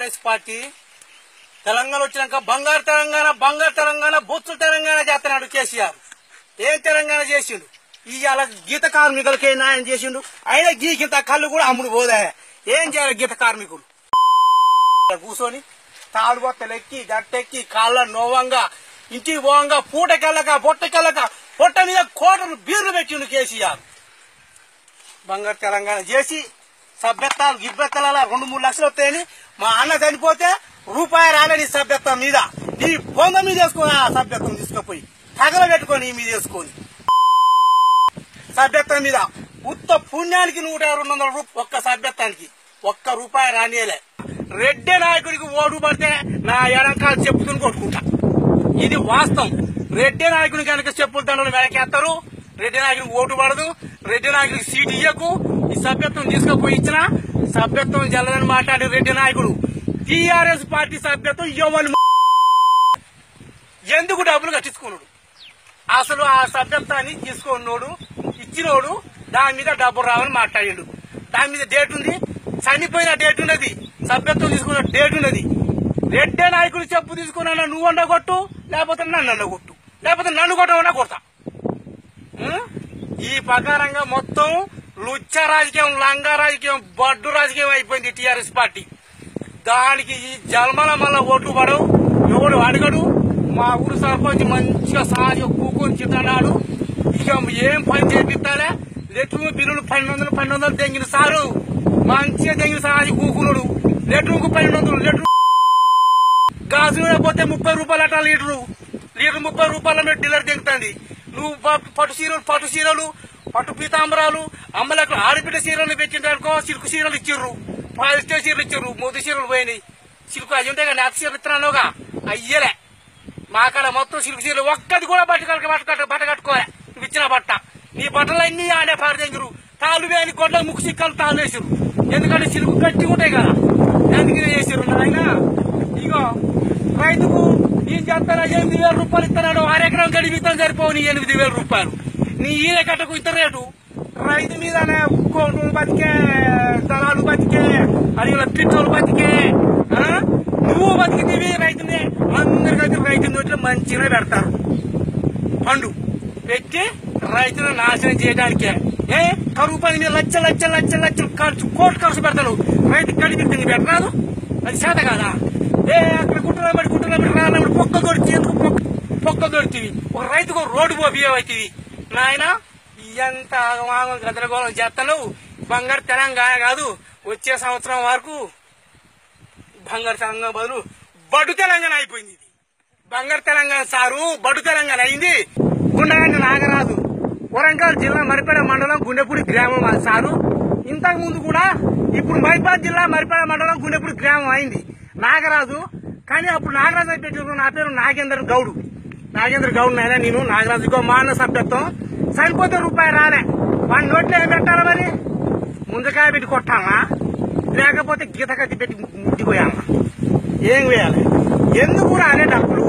TRS party Telangana వచ్చినాక బంగారు తెలంగాణ బంగారు తెలంగాణ బొత్సు తెలంగాణ చేస్తున్నాడు కేసీఆర్ ఏం తెలంగాణ చేసిండు ఇవాళ గీత కార్మికులకి ఏం న్యాయం చేసిండు అయినా గీకింత కళ్ళు కూడా అమ్ముడు పోదా ఏం చేయాలి గీత కార్మికులు కూర్చొని తాడు బొత్తలు ఎక్కి గట్టెక్కి కాళ్ళ నోవంగా ఇంటికి పోవంగా పూటకెళ్ళక పొట్టకెళ్ళక పొట్ట మీద కోటలు బీర్లు పెట్టిండు కేసీఆర్ బంగారు తెలంగాణ చేసి సభ్యత్వాలు గిబ్బెత్తల రెండు మూడు లక్షలు వస్తాయని మా అన్న చనిపోతే రూపాయి రాలేని సభ్యత్వం మీద నీ బొంద మీద వేసుకొని ఆ సభ్యత్వం తీసుకుపోయి తగల పెట్టుకొని నీ మీద వేసుకొని సభ్యత్వం మీద ఉత్త పుణ్యానికి నూట రెండు వందల రూపాయలు ఒక్క సభ్యత్వానికి ఒక్క రూపాయి రానియలే రెడ్డి నాయకుడికి ఓటు పడితే నా ఎడంకాలు చెప్పుతుని కొట్టుకుంటా ఇది వాస్తవం రెడ్డి నాయకుని కనుక చెప్పులు దండలు వెనకేస్తారు రెడ్డి నాయకుడికి ఓటు పడదు రెడ్డి నాయకుడికి సీటు ఇయ్యకు ఈ సభ్యత్వం తీసుకుపోయి ఇచ్చిన సభ్యత్వం జల్లదని మాట్లాడే రెడ్డి నాయకుడు టీఆర్ఎస్ పార్టీ సభ్యత్వం ఇవ్వమని ఎందుకు డబ్బులు కట్టించుకున్నాడు అసలు ఆ సభ్యత్వాన్ని తీసుకున్నోడు ఇచ్చినోడు దాని మీద డబ్బు రావని మాట్లాడిండు దాని మీద డేట్ ఉంది చనిపోయిన డేట్ ఉన్నది సభ్యత్వం తీసుకున్న డేట్ ఉన్నది రెడ్డే నాయకులు చెప్పు తీసుకున్నా నువ్వు వండగొట్టు లేకపోతే నన్ను వండగొట్టు లేకపోతే నన్ను కొట్టమన్నా కొడతా ఉం? ఈ ప్రకారంగా మొత్తం లుచ్చ రాజకీయం లంగా రాజకీయం బడ్డు రాజకీయం అయిపోయింది టీఆర్ఎస్ పార్టీ దానికి ఈ జల్మల మల్ల ఓట్లు పడవు ఎవడు అడగడు మా ఊరు సర్పంచ్ మంచిగా సహజ కూకొని తింటున్నాడు ఇక ఏం పని చేపిస్తాలే లెట్రూమ్ బిల్లులు పన్నెండు వందలు పన్నెండు వందలు తెంగిన సారు మంచిగా తెంగిన సహజ కూకునుడు లెట్రూమ్ పన్నెండు వందలు లెట్రూమ్ గాజు మీద పోతే ముప్పై రూపాయలు అట్లా లీటరు లీటర్ ముప్పై రూపాయల మీద డీలర్ దిగుతుంది నువ్వు ప- పట్టు చీరలు పట్టు చీరలు పట్టు పీతాంబరాలు అమ్మలకు ఆడబిడ్డ చీరలు పెట్టిందనుకో సిల్క్ చీరలు ఇచ్చిర్రు పాలిస్టర్ చీరలు ఇచ్చిర్రు మోతి చీరలు పోయినాయి సిల్క్ అవి ఉంటాయి కదా నేత చీరలు ఇస్తున్నానుగా అయ్యలే మా కాడ మొత్తం సిల్క్ చీరలు ఒక్కది కూడా బట్ట కట్ట బట్ట కట్ట బట్ట కట్టుకోలే నువ్వు ఇచ్చిన బట్ట నీ బట్టలు అన్ని ఆడే పారదెంగురు తాళ్ళు వేని గొడ్ల ముక్కు సిక్కలు తాళ్ళు వేసిరు ఎందుకంటే సిల్క్ గట్టిగా ఉంటాయి కదా అందుకనే చేసిరు నాయన ఇగో రైతుకు నేను చేస్తాను ఎనిమిది వేల రూపాయలు ఇస్తున్నాడు అరెకరం గడిపిస్తాను సరిపోవు నీ ఎనిమిది వేల రూపాయలు నీ ఈల కట్టకు ఇతర రేటు రైతు మీద కోట్లు బతికే దళాలు బతికే అడిగిన పిట్టలు బతికే ఆ? నువ్వు బతికితేవి రైతుని అందరికైతే రైతు నోట్లో మంచిగా పెడతారు పండు పెట్టి రైతును నాశనం చేయడానికే ఏ కరువు పని మీద లక్ష లక్ష లక్ష లక్షలు ఖర్చు కోట్లు ఖర్చు పెడతాడు రైతు కడిపి పెట్టరాదు అది చేత కాదా ఏ అక్కడ గుట్టలో పడి గుట్టలో పడి రానప్పుడు పొక్క దొరికి ఎందుకు పొక్క పొక్క దొరికివి ఒక రైతుకు రోడ్డు పోబియం అవుతుంది నాయన ఎంత ఆగమాగం గదరగోళం చేస్తాను బంగారు తెలంగాణ కాదు వచ్చే సంవత్సరం వరకు బంగారు తెలంగాణ బదులు బడు తెలంగాణ అయిపోయింది ఇది బంగారు తెలంగాణ సారు బడు తెలంగాణ అయింది గుండగాని నాగరాజు వరంగల్ జిల్లా మరిపేడ మండలం గుండెపూడి గ్రామం ఆ సారు ఇంతకు ముందు కూడా ఇప్పుడు మైబాద్ జిల్లా మరిపేడ మండలం గుండెపూడి గ్రామం అయింది నాగరాజు కానీ అప్పుడు నాగరాజు అయితే చూడు, నా పేరు నాగేందర్ గౌడు నాగేంద్ర గౌడ్ నాయన నేను నాగరాజుకో మా అన్న సభ్యత్వం చనిపోతే రూపాయి రాలే వాడి నోట్లో ఏం పెట్టాలా మరి ముందుకాయ పెట్టి కొట్టాలా లేకపోతే గీత కత్తి పెట్టి ముద్దిపోయాలా ఏం వేయాలి ఎందుకు రాలే డబ్బులు